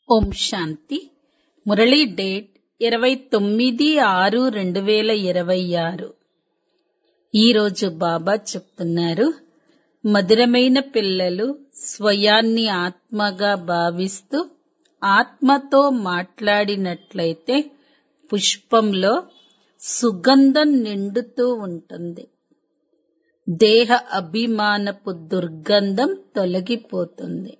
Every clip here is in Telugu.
ఓం శాంతి మురళీ డేట్ ఇరవై తొమ్మిది ఆరు రెండు వేల ఇరవై ఆరు ఈరోజు బాబా చెప్తున్నారు మధురమైన పిల్లలు స్వయాన్ని ఆత్మగా భావిస్తూ ఆత్మతో మాట్లాడినట్లయితే పుష్పంలో సుగంధం నిండుతూ ఉంటుంది దేహ అభిమానపు దుర్గంధం తొలగిపోతుంది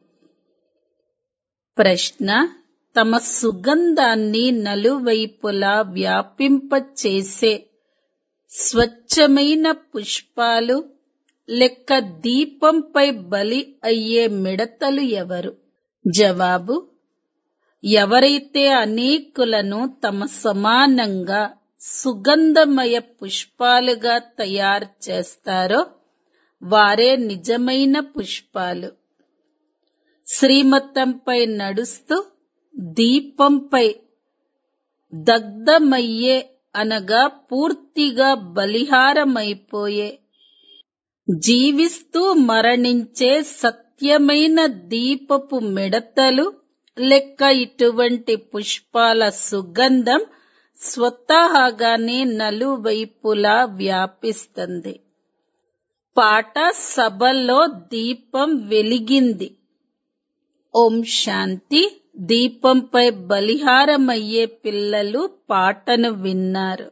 ప్రశ్న తమ సుగంధాన్ని నలువైపులా వ్యాపింపచేసే స్వచ్ఛమైన పుష్పాలు లెక్క దీపంపై బలి అయ్యే మిడతలు ఎవరు జవాబు ఎవరైతే అనేకులను తమ సమానంగా సుగంధమయ పుష్పాలుగా తయారు చేస్తారో వారే నిజమైన పుష్పాలు శ్రీమతంపై నడుస్తూ దీపంపై దగ్ధమయ్యే అనగా పూర్తిగా బలిహారమైపోయే జీవిస్తూ మరణించే సత్యమైన దీపపు మిడతలు లెక్క ఇటువంటి పుష్పాల సుగంధం స్వతహాగానే నలువైపులా వ్యాపిస్తుంది పాట సభలో దీపం వెలిగింది ఓం శాంతి దీపంపై బలిహారమయ్యే పిల్లలు పాటను విన్నారు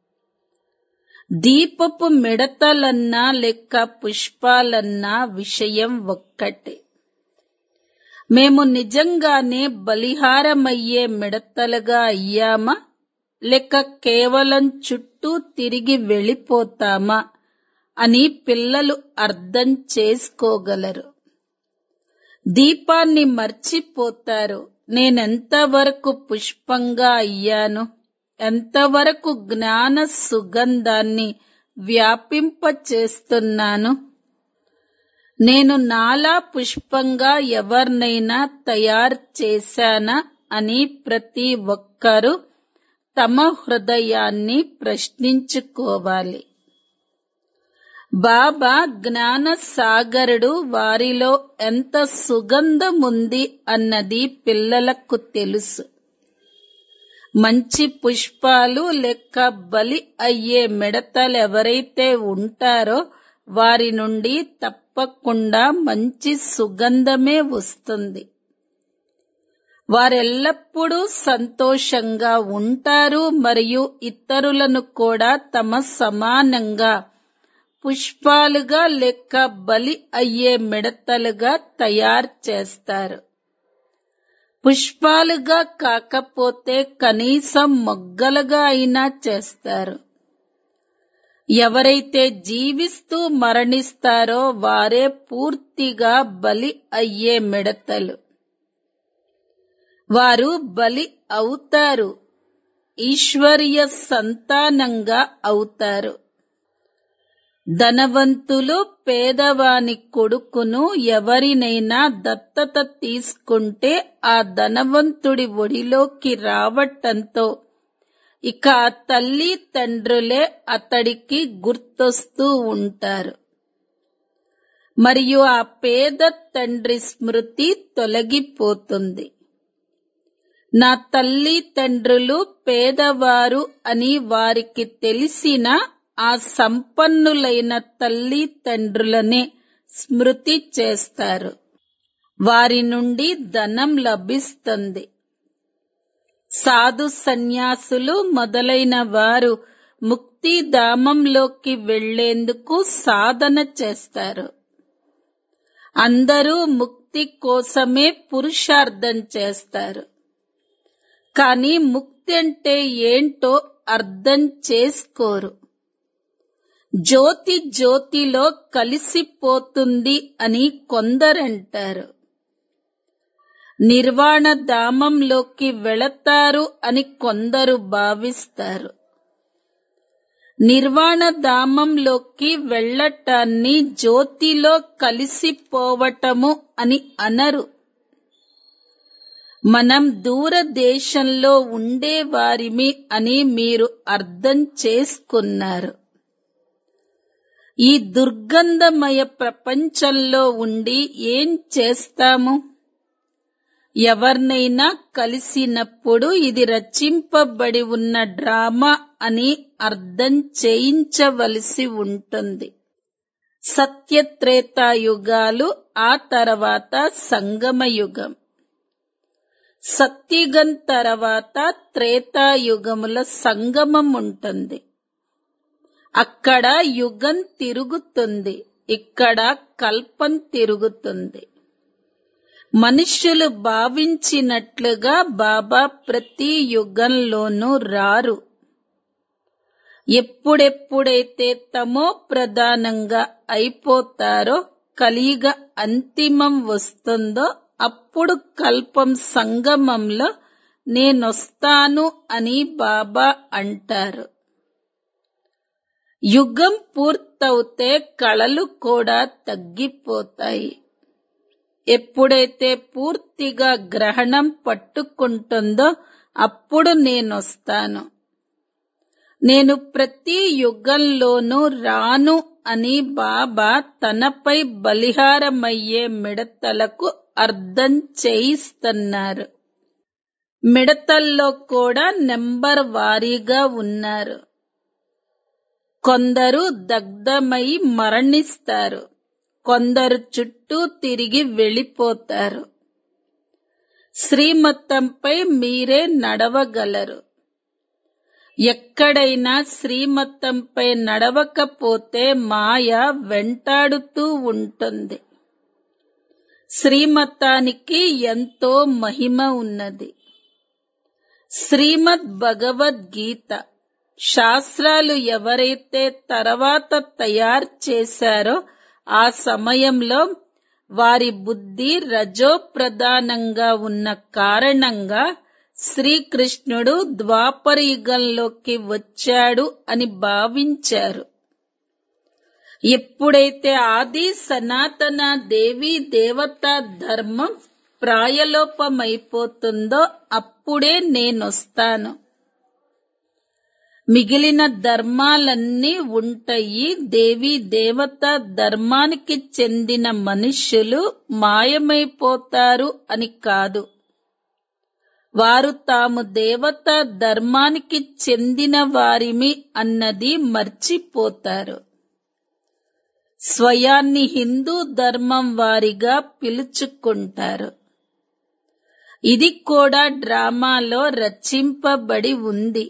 దీపపు మిడతలన్నా లెక్క పుష్పాలన్నా విషయం ఒక్కటే మేము నిజంగానే బలిహారమయ్యే మిడతలుగా అయ్యామా లేక కేవలం చుట్టూ తిరిగి వెళ్ళిపోతామా అని పిల్లలు అర్థం చేసుకోగలరు దీపాన్ని మర్చిపోతారు నేనెంతవరకు పుష్పంగా అయ్యాను ఎంతవరకు జ్ఞాన సుగంధాన్ని వ్యాపింపచేస్తున్నాను నేను నాలా పుష్పంగా ఎవరినైనా తయారు చేశానా అని ప్రతి ఒక్కరూ తమ హృదయాన్ని ప్రశ్నించుకోవాలి బాబా జ్ఞాన సాగరుడు వారిలో ఎంత సుగంధముంది అన్నది పిల్లలకు తెలుసు మంచి పుష్పాలు లెక్క బలి అయ్యే మిడతలు ఎవరైతే ఉంటారో వారి నుండి తప్పకుండా మంచి సుగంధమే వస్తుంది వారెల్లప్పుడూ సంతోషంగా ఉంటారు మరియు ఇతరులను కూడా తమ సమానంగా పుష్పాలుగా లెక్క బలి అయ్యే మిడతలుగా తయారు చేస్తారు పుష్పాలుగా కాకపోతే కనీసం మొగ్గలుగా అయినా చేస్తారు ఎవరైతే జీవిస్తూ మరణిస్తారో వారే పూర్తిగా బలి అయ్యే మిడతలు వారు బలి అవుతారు ఈశ్వరీయ సంతానంగా అవుతారు ధనవంతులు పేదవాని కొడుకును ఎవరినైనా దత్తత తీసుకుంటే ఆ ధనవంతుడి ఒడిలోకి రావటంతో ఇక ఆ తల్లి తండ్రులే అతడికి గుర్తొస్తూ ఉంటారు మరియు ఆ పేద తండ్రి స్మృతి తొలగిపోతుంది నా తల్లి తండ్రులు పేదవారు అని వారికి తెలిసిన ఆ సంపన్నులైన తల్లి తండ్రులనే స్మృతి చేస్తారు వారి నుండి ధనం లభిస్తుంది సాధు సన్యాసులు మొదలైన వారు ముక్తిధామంలోకి వెళ్లేందుకు సాధన చేస్తారు అందరూ ముక్తి కోసమే పురుషార్థం చేస్తారు కానీ ముక్తి అంటే ఏంటో అర్థం చేసుకోరు జ్యోతి జ్యోతిలో కలిసిపోతుంది అని కొందరంటారు నిర్వాణ ధామంలోకి వెళతారు అని కొందరు భావిస్తారు నిర్వాణ ధామంలోకి వెళ్ళటాన్ని జ్యోతిలో కలిసిపోవటము అని అనరు మనం దూరదేశంలో ఉండేవారిమి అని మీరు అర్థం చేసుకున్నారు ఈ దుర్గంధమయ ప్రపంచంలో ఉండి ఏం చేస్తాము ఎవరినైనా కలిసినప్పుడు ఇది రచింపబడి ఉన్న డ్రామా అని అర్థం చేయించవలసి ఉంటుంది సత్యత్రేతాయుగాలు ఆ తర్వాత సంగమయుగం సత్యుగం తర్వాత త్రేతాయుగముల సంగమం ఉంటుంది అక్కడ యుగం తిరుగుతుంది ఇక్కడ కల్పం తిరుగుతుంది మనుష్యులు భావించినట్లుగా బాబా ప్రతి యుగంలోనూ రారు ఎప్పుడెప్పుడైతే తమో ప్రధానంగా అయిపోతారో కలియుగ అంతిమం వస్తుందో అప్పుడు కల్పం సంగమంలో నేనొస్తాను అని బాబా అంటారు యుగం పూర్తవుతే కళలు కూడా తగ్గిపోతాయి ఎప్పుడైతే పూర్తిగా గ్రహణం పట్టుకుంటుందో అప్పుడు నేనొస్తాను నేను ప్రతి యుగంలోనూ రాను అని బాబా తనపై బలిహారమయ్యే మిడతలకు అర్థం చేయిస్తున్నారు మిడతల్లో కూడా నెంబర్ వారీగా ఉన్నారు కొందరు దగ్ధమై మరణిస్తారు కొందరు చుట్టూ తిరిగి వెళ్ళిపోతారు శ్రీమతంపై మీరే నడవగలరు ఎక్కడైనా శ్రీమతంపై నడవకపోతే మాయ వెంటాడుతూ ఉంటుంది శ్రీమతానికి ఎంతో మహిమ ఉన్నది శ్రీమద్ భగవద్గీత శాస్త్రాలు ఎవరైతే తర్వాత తయారు చేశారో ఆ సమయంలో వారి బుద్ధి రజోప్రధానంగా ఉన్న కారణంగా శ్రీకృష్ణుడు ద్వాపర యుగంలోకి వచ్చాడు అని భావించారు ఎప్పుడైతే ఆది సనాతన దేవి దేవతా ధర్మం ప్రాయలోపమైపోతుందో అప్పుడే నేనొస్తాను మిగిలిన ధర్మాలన్నీ ఉంటాయి దేవి దేవత ధర్మానికి చెందిన మనుష్యులు మాయమైపోతారు అని కాదు వారు తాము దేవత ధర్మానికి చెందిన వారిమి అన్నది మర్చిపోతారు స్వయాన్ని హిందూ ధర్మం వారిగా పిలుచుకుంటారు ఇది కూడా డ్రామాలో రచింపబడి ఉంది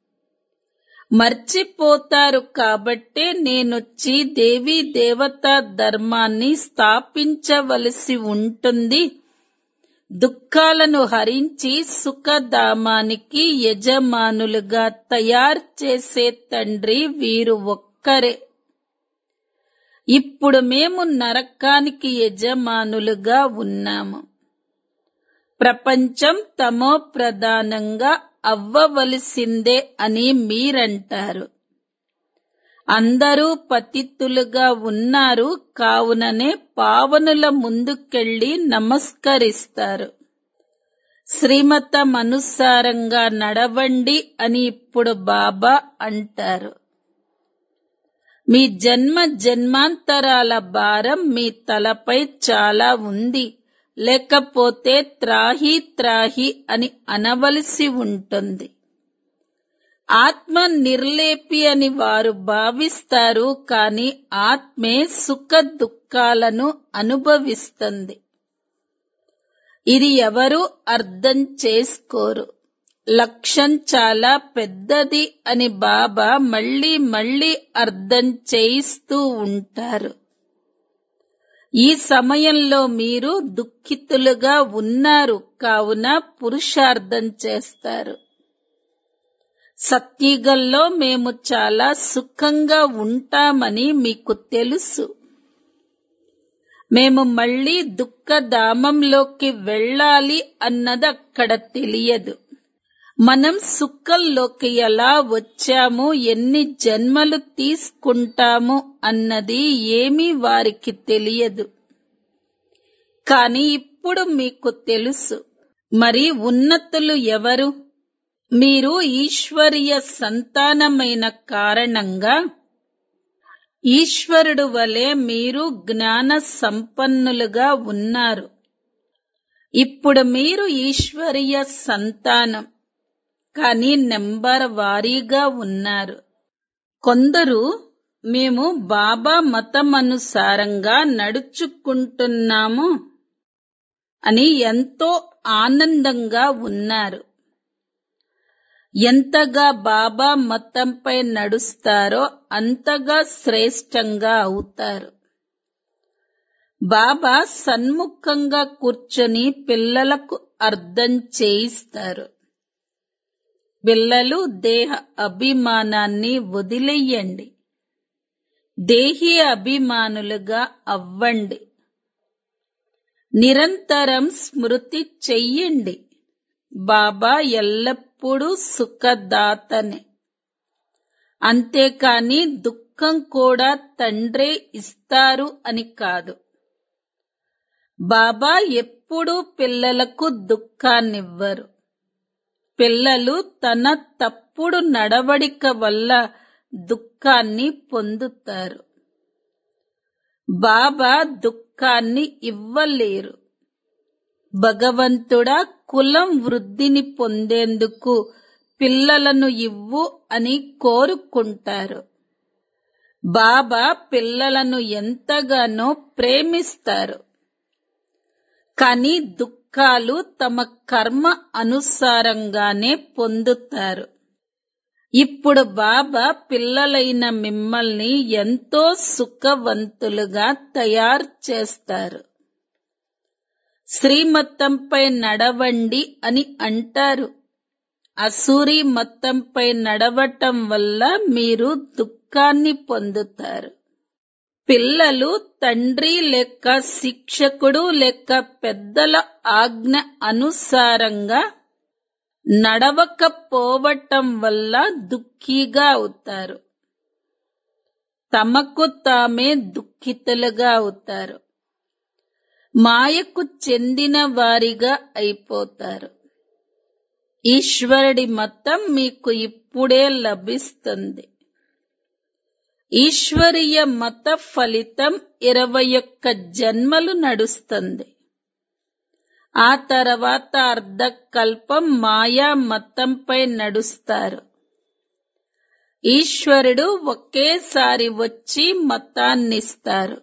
మర్చిపోతారు కాబట్టే నేనొచ్చి దేవీ దేవతా ధర్మాన్ని స్థాపించవలసి ఉంటుంది దుఃఖాలను హరించి సుఖధామానికి యజమానులుగా తయారు చేసే తండ్రి వీరు ఒక్కరే ఇప్పుడు మేము నరకానికి యజమానులుగా ఉన్నాము ప్రపంచం తమో ప్రధానంగా అవ్వవలసిందే అని మీరంటారు అందరూ పతితులుగా ఉన్నారు కావుననే పావనుల ముందుకెళ్లి నమస్కరిస్తారు శ్రీమతం అనుసారంగా నడవండి అని ఇప్పుడు బాబా అంటారు మీ జన్మ జన్మాంతరాల భారం మీ తలపై చాలా ఉంది లేకపోతే త్రాహి త్రాహి అని అనవలసి ఉంటుంది ఆత్మ నిర్లేపి అని వారు భావిస్తారు కాని ఆత్మే సుఖ దుఃఖాలను అనుభవిస్తుంది ఇది ఎవరు అర్థం చేసుకోరు లక్ష్యం చాలా పెద్దది అని బాబా మళ్ళీ మళ్ళీ అర్థం చేయిస్తూ ఉంటారు ఈ సమయంలో మీరు దుఃఖితులుగా ఉన్నారు కావున పురుషార్థం చేస్తారు సత్యుగంలో మేము చాలా సుఖంగా ఉంటామని మీకు తెలుసు మేము మళ్ళీ దుఃఖధామంలోకి వెళ్ళాలి అన్నది అక్కడ తెలియదు మనం సుఖంలోకి ఎలా వచ్చాము ఎన్ని జన్మలు తీసుకుంటాము అన్నది ఏమీ వారికి తెలియదు కాని ఇప్పుడు మీకు తెలుసు మరి ఉన్నతులు ఎవరు మీరు ఈశ్వరీయ సంతానమైన కారణంగా ఈశ్వరుడు వలె మీరు జ్ఞాన సంపన్నులుగా ఉన్నారు ఇప్పుడు మీరు ఈశ్వరీయ సంతానం కానీ నెంబర్ వారీగా ఉన్నారు కొందరు మేము బాబా మతం అనుసారంగా నడుచుకుంటున్నాము అని ఎంతో ఆనందంగా ఉన్నారు ఎంతగా బాబా మతంపై నడుస్తారో అంతగా శ్రేష్టంగా అవుతారు బాబా సన్ముఖంగా కూర్చొని పిల్లలకు అర్థం చేయిస్తారు పిల్లలు దేహ అభిమానాన్ని వదిలేయండి దేహి అభిమానులుగా అవ్వండి నిరంతరం స్మృతి చెయ్యండి బాబా ఎల్లప్పుడూ సుఖదాతనే అంతేకాని దుఃఖం కూడా తండ్రే ఇస్తారు అని కాదు బాబా ఎప్పుడూ పిల్లలకు దుఃఖాన్నివ్వరు పిల్లలు తన తప్పుడు నడవడిక వల్ల దుఃఖాన్ని పొందుతారు బాబా దుఃఖాన్ని ఇవ్వలేరు భగవంతుడా కులం వృద్ధిని పొందేందుకు పిల్లలను ఇవ్వు అని కోరుకుంటారు బాబా పిల్లలను ఎంతగానో ప్రేమిస్తారు కానీ దుఃఖాలు తమ కర్మ అనుసారంగానే పొందుతారు ఇప్పుడు బాబా పిల్లలైన మిమ్మల్ని ఎంతో సుఖవంతులుగా తయారు చేస్తారు శ్రీమతంపై నడవండి అని అంటారు అసూరి మతంపై నడవటం వల్ల మీరు దుఃఖాన్ని పొందుతారు పిల్లలు తండ్రి లేక శిక్షకుడు లేక పెద్దల ఆజ్ఞ అనుసారంగా నడవకపోవటం వల్ల దుఃఖీగా అవుతారు తమకు తామే దుఃఖితులుగా అవుతారు మాయకు చెందిన వారిగా అయిపోతారు ఈశ్వరుడి మతం మీకు ఇప్పుడే లభిస్తుంది ఈశ్వరీయ మత ఫలితం ఇరవై ఒక్క జన్మలు నడుస్తుంది ఆ తర్వాత అర్ధకల్పం మాయా మతంపై నడుస్తారు ఈశ్వరుడు ఒకేసారి వచ్చి మతాన్నిస్తారు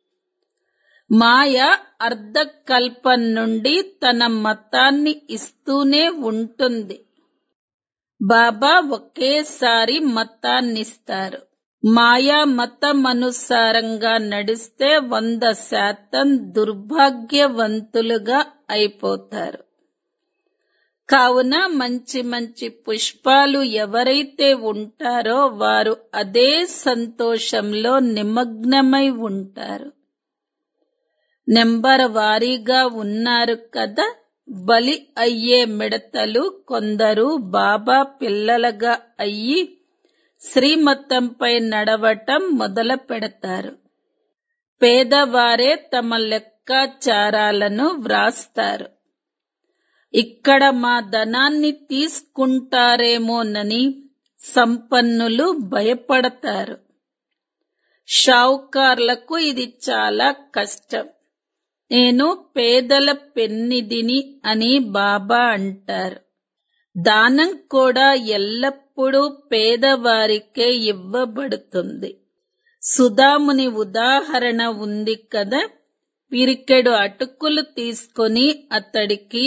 మాయ అర్ధకల్పం నుండి తన మతాన్ని ఇస్తూనే ఉంటుంది బాబా ఒకేసారి మతాన్నిస్తారు మాయా మతం అనుసారంగా నడిస్తే వంద శాతం దుర్భాగ్యవంతులుగా అయిపోతారు కావున మంచి మంచి పుష్పాలు ఎవరైతే ఉంటారో వారు అదే సంతోషంలో నిమగ్నమై ఉంటారు నెంబర్ వారీగా ఉన్నారు కదా బలి అయ్యే మిడతలు కొందరు బాబా పిల్లలుగా అయ్యి శ్రీమతంపై నడవటం మొదలు పెడతారు పేదవారే తమ లెక్కాచారాలను వ్రాస్తారు ఇక్కడ మా ధనాన్ని తీసుకుంటారేమోనని సంపన్నులు భయపడతారు షావుకార్లకు ఇది చాలా కష్టం నేను పేదల పెన్నిదిని అని బాబా అంటారు దానం కూడా ఎల్లప్పుడూ పేదవారికే ఇవ్వబడుతుంది సుధాముని ఉదాహరణ ఉంది కదా పిరికెడు అటుకులు తీసుకొని అతడికి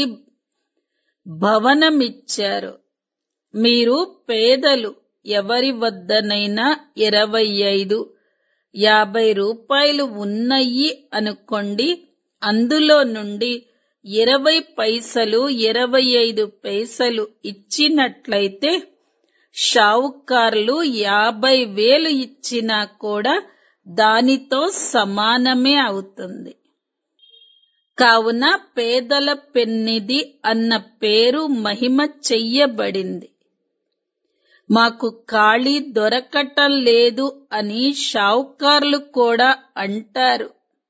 భవనమిచ్చారు మీరు పేదలు ఎవరి వద్దనైనా ఇరవై ఐదు యాభై రూపాయలు ఉన్నాయి అనుకోండి అందులో నుండి ఇరవై పైసలు ఇరవై ఐదు పైసలు ఇచ్చినట్లయితే షావుకార్లు యాభై వేలు ఇచ్చినా కూడా దానితో సమానమే అవుతుంది కావున పేదల పెన్నిది అన్న పేరు మహిమ చెయ్యబడింది మాకు ఖాళీ దొరకటం లేదు అని షావుకార్లు కూడా అంటారు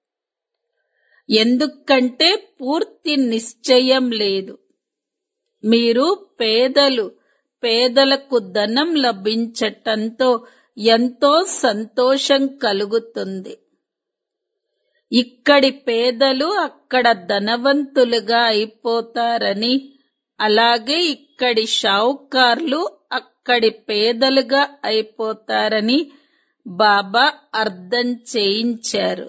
ఎందుకంటే పూర్తి నిశ్చయం లేదు మీరు పేదలు పేదలకు ధనం లభించటంతో ఎంతో సంతోషం కలుగుతుంది ఇక్కడి పేదలు అక్కడ ధనవంతులుగా అయిపోతారని అలాగే ఇక్కడి షావుకార్లు అక్కడి పేదలుగా అయిపోతారని బాబా అర్థం చేయించారు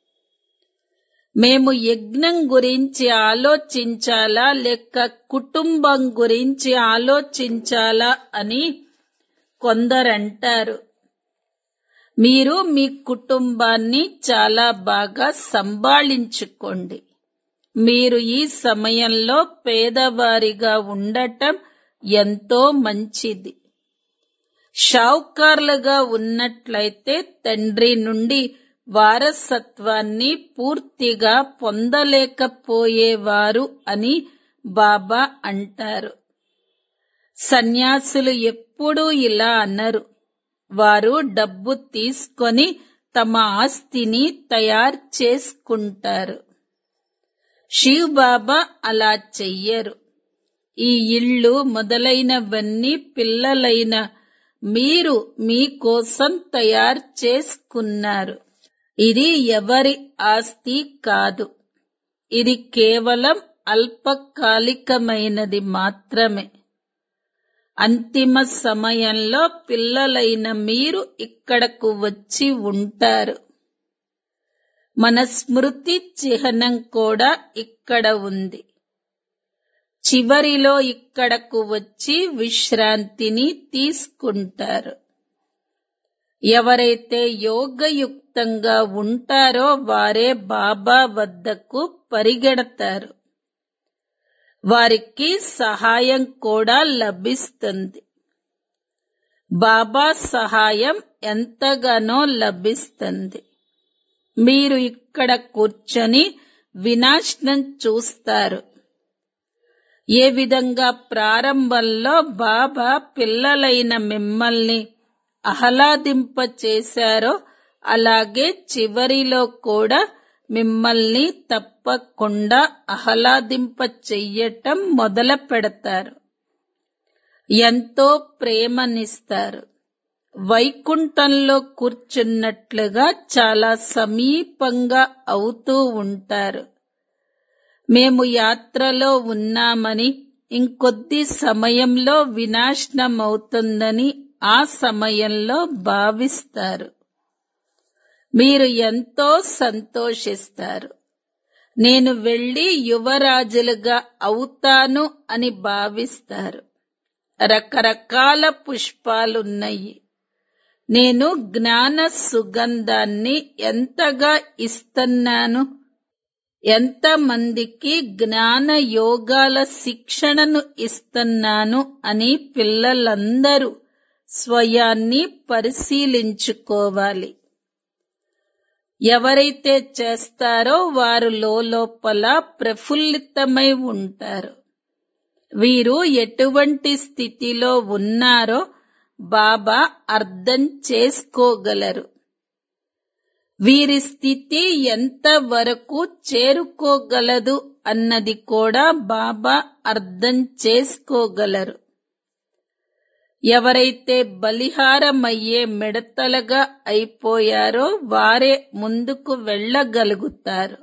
మేము యజ్ఞం గురించి ఆలోచించాలా లేక కుటుంబం గురించి ఆలోచించాలా అని కొందరంటారు మీరు మీ కుటుంబాన్ని చాలా బాగా సంభాళించుకోండి మీరు ఈ సమయంలో పేదవారిగా ఉండటం ఎంతో మంచిది షావుకార్లుగా ఉన్నట్లయితే తండ్రి నుండి వారసత్వాన్ని పూర్తిగా పొందలేకపోయేవారు అని బాబా అంటారు సన్యాసులు ఎప్పుడూ ఇలా అన్నారు వారు డబ్బు తీసుకొని తమ ఆస్తిని తయారు చేసుకుంటారు శివ్ బాబా అలా చెయ్యరు ఈ ఇళ్ళు మొదలైనవన్నీ పిల్లలైన మీరు మీకోసం తయారు చేసుకున్నారు ఇది ఎవరి ఆస్తి కాదు ఇది కేవలం అల్పకాలికమైనది మాత్రమే అంతిమ సమయంలో పిల్లలైన మీరు ఇక్కడకు వచ్చి ఉంటారు మన స్మృతి చిహ్నం కూడా ఇక్కడ ఉంది చివరిలో ఇక్కడకు వచ్చి విశ్రాంతిని తీసుకుంటారు ఎవరైతే యోగయుక్తంగా ఉంటారో వారే బాబా వద్దకు పరిగెడతారు వారికి సహాయం కూడా లభిస్తుంది బాబా సహాయం ఎంతగానో లభిస్తుంది మీరు ఇక్కడ కూర్చొని వినాశనం చూస్తారు ఏ విధంగా ప్రారంభంలో బాబా పిల్లలైన మిమ్మల్ని ఆహ్లాదింప చేశారో అలాగే చివరిలో కూడా మిమ్మల్ని తప్పకుండా ఆహ్లాదింప చెయ్యటం మొదలు పెడతారు ఎంతో ప్రేమనిస్తారు వైకుంఠంలో కూర్చున్నట్లుగా చాలా సమీపంగా అవుతూ ఉంటారు మేము యాత్రలో ఉన్నామని ఇంకొద్ది సమయంలో వినాశనం అవుతుందని ఆ సమయంలో భావిస్తారు మీరు ఎంతో సంతోషిస్తారు నేను వెళ్ళి యువరాజులుగా అవుతాను అని భావిస్తారు రకరకాల పుష్పాలున్నాయి నేను జ్ఞాన సుగంధాన్ని ఎంతగా ఇస్తున్నాను ఎంతమందికి జ్ఞాన యోగాల శిక్షణను ఇస్తున్నాను అని పిల్లలందరూ స్వయాన్ని పరిశీలించుకోవాలి ఎవరైతే చేస్తారో వారు లోపల ప్రఫుల్లితమై ఉంటారు వీరు ఎటువంటి స్థితిలో ఉన్నారో బాబా అర్థం చేసుకోగలరు వీరి స్థితి ఎంత వరకు చేరుకోగలదు అన్నది కూడా బాబా అర్థం చేసుకోగలరు ఎవరైతే బలిహారమయ్యే మిడతలుగా అయిపోయారో వారే ముందుకు వెళ్ళగలుగుతారు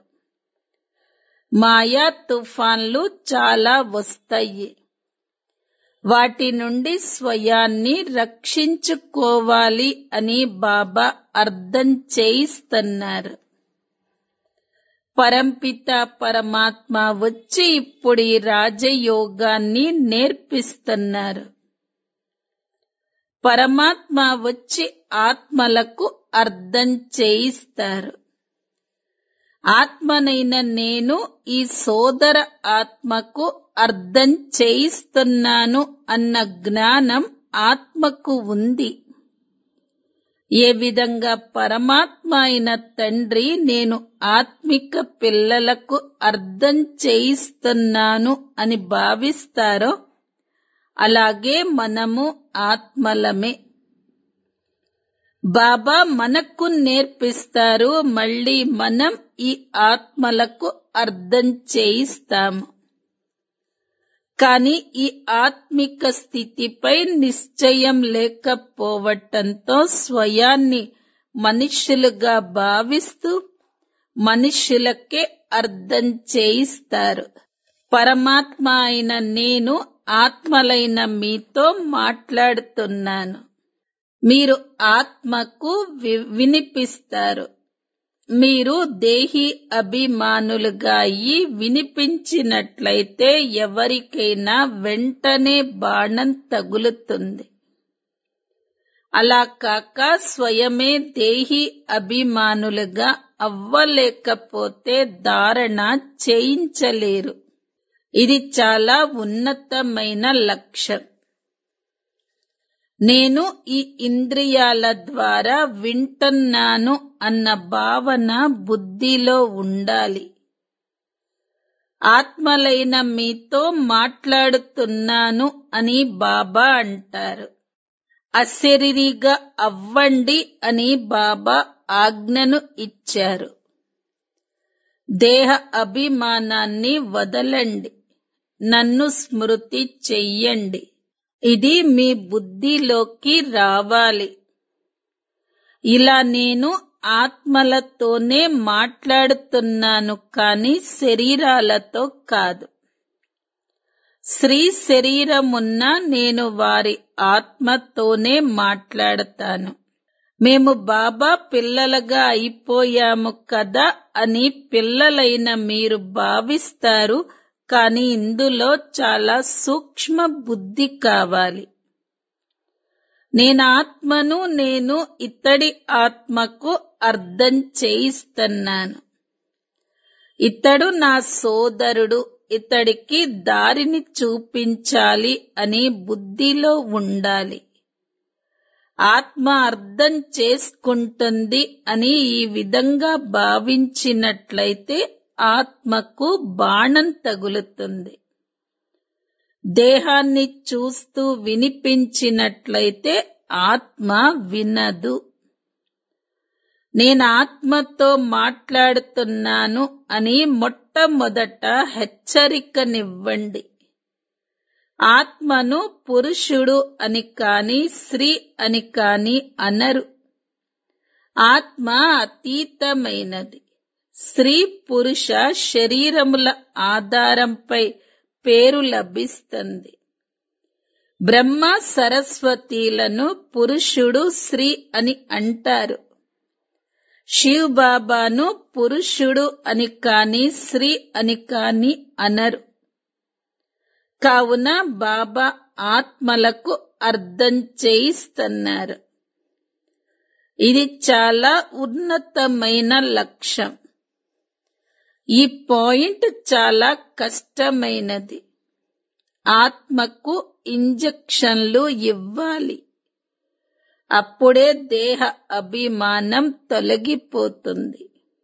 మాయా తుఫాన్లు చాలా వస్తాయి వాటి నుండి స్వయాన్ని రక్షించుకోవాలి అని బాబా అర్థం చేయిస్తున్నారు పరంపిత పరమాత్మ వచ్చి ఇప్పుడు ఈ రాజయోగాన్ని నేర్పిస్తున్నారు పరమాత్మ వచ్చి ఆత్మలకు అర్థం చేయిస్తారు ఆత్మనైన నేను ఈ సోదర ఆత్మకు అర్థం చేయిస్తున్నాను అన్న జ్ఞానం ఆత్మకు ఉంది ఏ విధంగా పరమాత్మ అయిన తండ్రి నేను ఆత్మిక పిల్లలకు అర్థం చేయిస్తున్నాను అని భావిస్తారో అలాగే మనము ఆత్మలమే బాబా మనకు నేర్పిస్తారు మళ్ళీ మనం ఈ ఆత్మలకు అర్థం చేయిస్తాము కానీ ఈ ఆత్మిక స్థితిపై నిశ్చయం లేకపోవటంతో స్వయాన్ని మనుష్యులుగా భావిస్తూ మనుషులకే అర్థం చేయిస్తారు పరమాత్మ అయిన నేను ఆత్మలైన మీతో మాట్లాడుతున్నాను మీరు ఆత్మకు వి- వినిపిస్తారు మీరు దేహి అభిమానులుగా అయి వినిపించినట్లయితే ఎవరికైనా వెంటనే బాణం తగులుతుంది అలా కాక స్వయమే దేహి అభిమానులుగా అవ్వలేకపోతే ధారణ చేయించలేరు ఇది చాలా ఉన్నతమైన లక్ష్యం నేను ఈ ఇంద్రియాల ద్వారా వింటున్నాను అన్న భావన బుద్ధిలో ఉండాలి ఆత్మలైన మీతో మాట్లాడుతున్నాను అని బాబా అంటారు అశరీరిగా అవ్వండి అని బాబా ఆజ్ఞను ఇచ్చారు దేహ అభిమానాన్ని వదలండి నన్ను స్మృతి చెయ్యండి ఇది మీ బుద్ధిలోకి రావాలి ఇలా నేను ఆత్మలతోనే మాట్లాడుతున్నాను కానీ శరీరాలతో కాదు స్త్రీ శరీరమున్న నేను వారి ఆత్మతోనే మాట్లాడతాను మేము బాబా పిల్లలుగా అయిపోయాము కదా అని పిల్లలైన మీరు భావిస్తారు కానీ ఇందులో చాలా సూక్ష్మ బుద్ధి కావాలి నేను ఆత్మను నేను ఇతడి ఆత్మకు అర్థం చేయిస్తున్నాను ఇతడు నా సోదరుడు ఇతడికి దారిని చూపించాలి అని బుద్ధిలో ఉండాలి ఆత్మ అర్థం చేసుకుంటుంది అని ఈ విధంగా భావించినట్లయితే ఆత్మకు బాణం తగులుతుంది దేహాన్ని చూస్తూ వినిపించినట్లయితే ఆత్మ వినదు నేను ఆత్మతో మాట్లాడుతున్నాను అని మొట్టమొదట హెచ్చరికనివ్వండి ఆత్మను పురుషుడు అని కాని స్త్రీ అని కాని అనరు ఆత్మ అతీతమైనది స్త్రీ పురుష శరీరముల ఆధారంపై పేరు లభిస్తుంది బ్రహ్మ సరస్వతీలను పురుషుడు స్త్రీ అని అంటారు శివ్ బాబాను పురుషుడు అని కాని స్త్రీ అని కాని అనరు కావున బాబా ఆత్మలకు అర్థం చేయిస్తున్నారు ఇది చాలా ఉన్నతమైన లక్ష్యం ఈ పాయింట్ చాలా కష్టమైనది ఆత్మకు ఇంజెక్షన్లు ఇవ్వాలి అప్పుడే దేహ అభిమానం తొలగిపోతుంది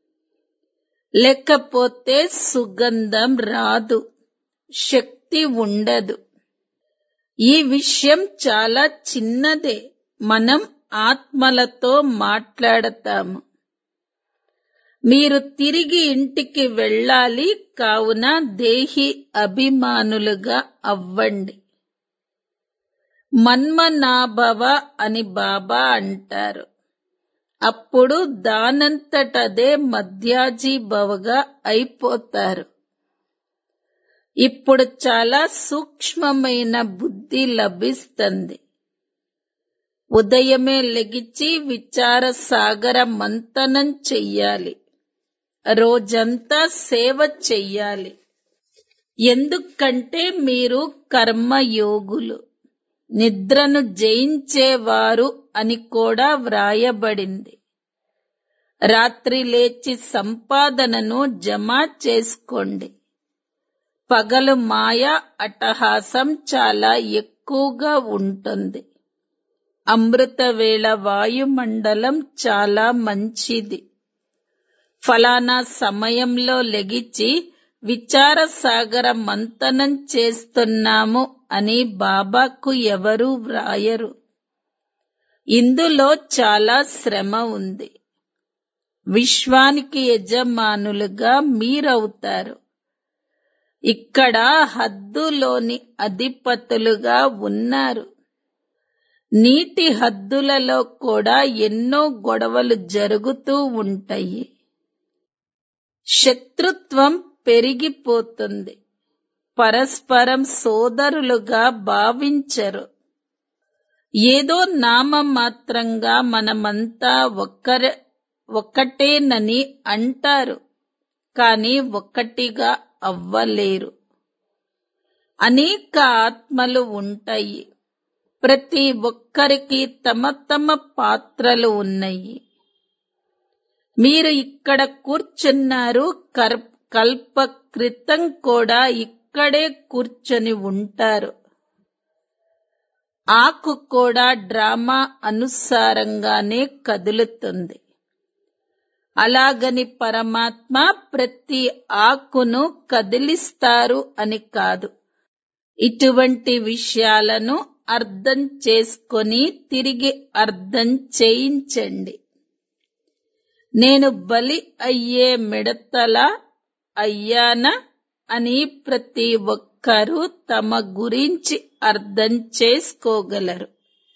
లేకపోతే సుగంధం రాదు శక్తి ఉండదు ఈ విషయం చాలా చిన్నదే మనం ఆత్మలతో మాట్లాడతాము మీరు తిరిగి ఇంటికి వెళ్ళాలి కావున దేహి అభిమానులుగా అవ్వండి మన్మనాభవ అని బాబా అంటారు అప్పుడు దానంతటదే మధ్యాజీభవగా అయిపోతారు ఇప్పుడు చాలా సూక్ష్మమైన బుద్ధి లభిస్తుంది ఉదయమే లెగిచి విచార సాగర మంతనం చెయ్యాలి రోజంతా సేవ చెయ్యాలి ఎందుకంటే మీరు కర్మయోగులు నిద్రను జయించేవారు అని కూడా వ్రాయబడింది రాత్రి లేచి సంపాదనను జమ చేసుకోండి పగలు మాయ అట్టహాసం చాలా ఎక్కువగా ఉంటుంది అమృతవేళ వాయుమండలం చాలా మంచిది ఫలానా సమయంలో లెగిచి విచార సాగర మంతనం చేస్తున్నాము అని బాబాకు ఎవరూ వ్రాయరు ఇందులో చాలా శ్రమ ఉంది విశ్వానికి యజమానులుగా మీరవుతారు ఇక్కడ హద్దులోని అధిపతులుగా ఉన్నారు నీటి హద్దులలో కూడా ఎన్నో గొడవలు జరుగుతూ ఉంటాయి శత్రుత్వం పెరిగిపోతుంది పరస్పరం సోదరులుగా భావించరు ఏదో నామం మాత్రంగా మనమంతా ఒక్కరే ఒక్కటేనని అంటారు కానీ ఒక్కటిగా అవ్వలేరు అనేక ఆత్మలు ఉంటాయి ప్రతి ఒక్కరికి తమ తమ పాత్రలు ఉన్నాయి మీరు ఇక్కడ కూర్చున్నారు కర్ కల్ప క్రితం కూడా ఇక్కడే కూర్చొని ఉంటారు ఆకు కూడా డ్రామా అనుసారంగానే కదులుతుంది అలాగని పరమాత్మ ప్రతి ఆకును కదిలిస్తారు అని కాదు ఇటువంటి విషయాలను అర్థం చేసుకొని తిరిగి అర్థం చేయించండి నేను బలి అయ్యే మిడతల అయ్యానా అని ప్రతి ఒక్కరూ తమ గురించి అర్థం చేసుకోగలరు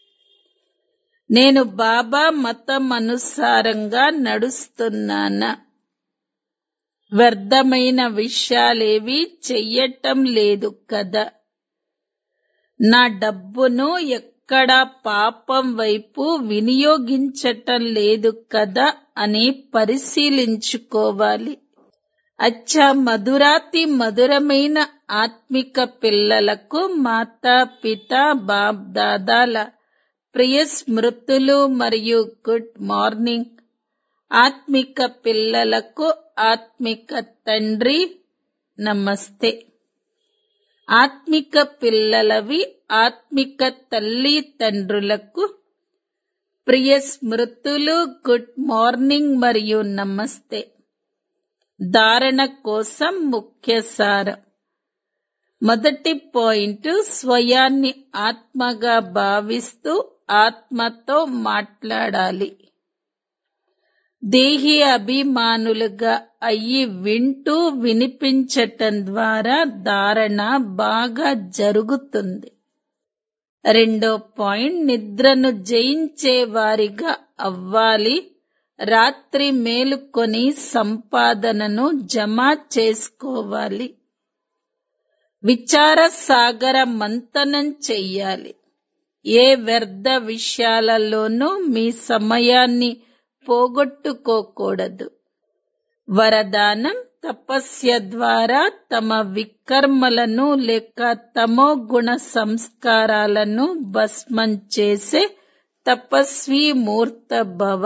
నేను బాబా మతం అనుసారంగా నడుస్తున్నానా వ్యర్థమైన విషయాలేవి చెయ్యటం లేదు కదా నా డబ్బును ఎక్కడా పాపం వైపు వినియోగించటం లేదు కదా అని పరిశీలించుకోవాలి అచ్చా మధురాతి మధురమైన ఆత్మిక పిల్లలకు మాతా పిత బాప్ దాదాల ప్రియ స్మృతులు మరియు గుడ్ మార్నింగ్ ఆత్మిక పిల్లలకు ఆత్మిక తండ్రి నమస్తే ఆత్మిక పిల్లలవి ఆత్మిక తల్లి తండ్రులకు ప్రియ స్మృతులు గుడ్ మార్నింగ్ మరియు నమస్తే ధారణ కోసం ముఖ్య సారం మొదటి పాయింట్ స్వయాన్ని ఆత్మగా భావిస్తూ ఆత్మతో మాట్లాడాలి దేహి అభిమానులుగా అయ్యి వింటూ వినిపించటం ద్వారా ధారణ బాగా జరుగుతుంది రెండో పాయింట్ నిద్రను జయించే వారిగా అవ్వాలి రాత్రి మేలుకొని సంపాదనను జమ చేసుకోవాలి విచార సాగర మంతనం చెయ్యాలి ఏ వ్యర్థ విషయాలలోనూ మీ సమయాన్ని పోగొట్టుకోకూడదు వరదానం తపస్య ద్వారా తమ వికర్మలను లేక తమో గుణ సంస్కారాలను భస్మం చేసే తపస్వి మూర్త భవ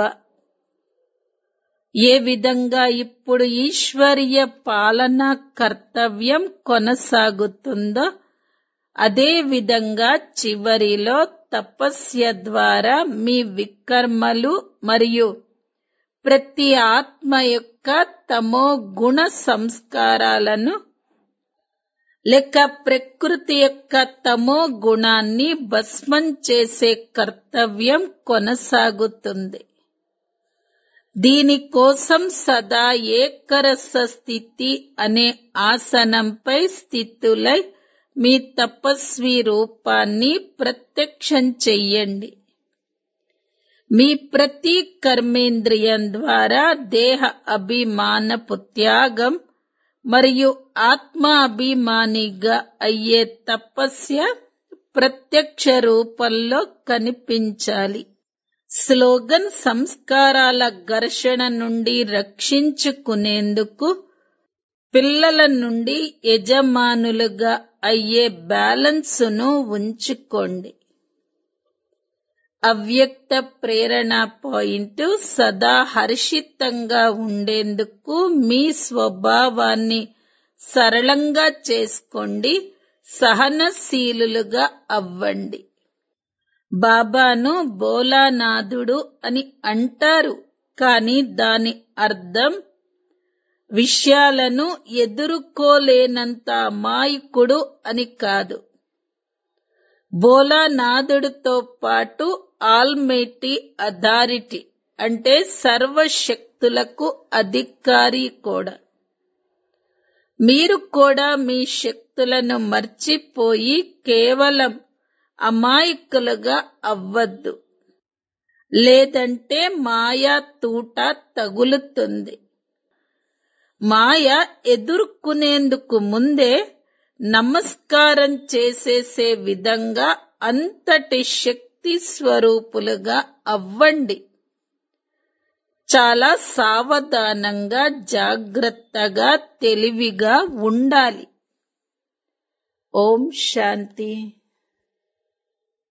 ఏ విధంగా ఇప్పుడు ఈశ్వరీయ పాలనా కర్తవ్యం కొనసాగుతుందో అదే విధంగా చివరిలో తపస్య ద్వారా మీ వికర్మలు మరియు ప్రతి ఆత్మ యొక్క తమో గుణ సంస్కారాలను లేక ప్రకృతి యొక్క తమో గుణాన్ని భస్మం చేసే కర్తవ్యం కొనసాగుతుంది దీనికోసం సదా ఏకరస స్థితి అనే ఆసనంపై స్థితులై మీ తపస్వి రూపాన్ని ప్రత్యక్షం చెయ్యండి మీ ప్రతి కర్మేంద్రియం ద్వారా దేహ అభిమానపు త్యాగం మరియు ఆత్మ అభిమానిగా అయ్యే తపస్య ప్రత్యక్ష రూపంలో కనిపించాలి స్లోగన్ సంస్కారాల ఘర్షణ నుండి రక్షించుకునేందుకు పిల్లల నుండి యజమానులుగా అయ్యే బ్యాలెన్సును ఉంచుకోండి అవ్యక్త ప్రేరణ పాయింట్ సదా హర్షితంగా ఉండేందుకు మీ స్వభావాన్ని సరళంగా చేసుకోండి సహనశీలులుగా అవ్వండి బాబాను బోలానాథుడు అని అంటారు కానీ దాని అర్థం విషయాలను ఎదుర్కోలేనంత అమాయకుడు అని కాదు బోలానాథుడితో పాటు ఆల్మైటీ అథారిటీ అంటే సర్వశక్తులకు అధికారి కూడా మీరు కూడా మీ శక్తులను మర్చిపోయి కేవలం అమాయకులుగా అవ్వద్దు లేదంటే మాయా తూట తగులుతుంది మాయ ఎదుర్కొనేందుకు ముందే నమస్కారం చేసేసే విధంగా అంతటి శక్తి స్వరూపులుగా అవ్వండి చాలా సావధానంగా జాగ్రత్తగా తెలివిగా ఉండాలి ఓం శాంతి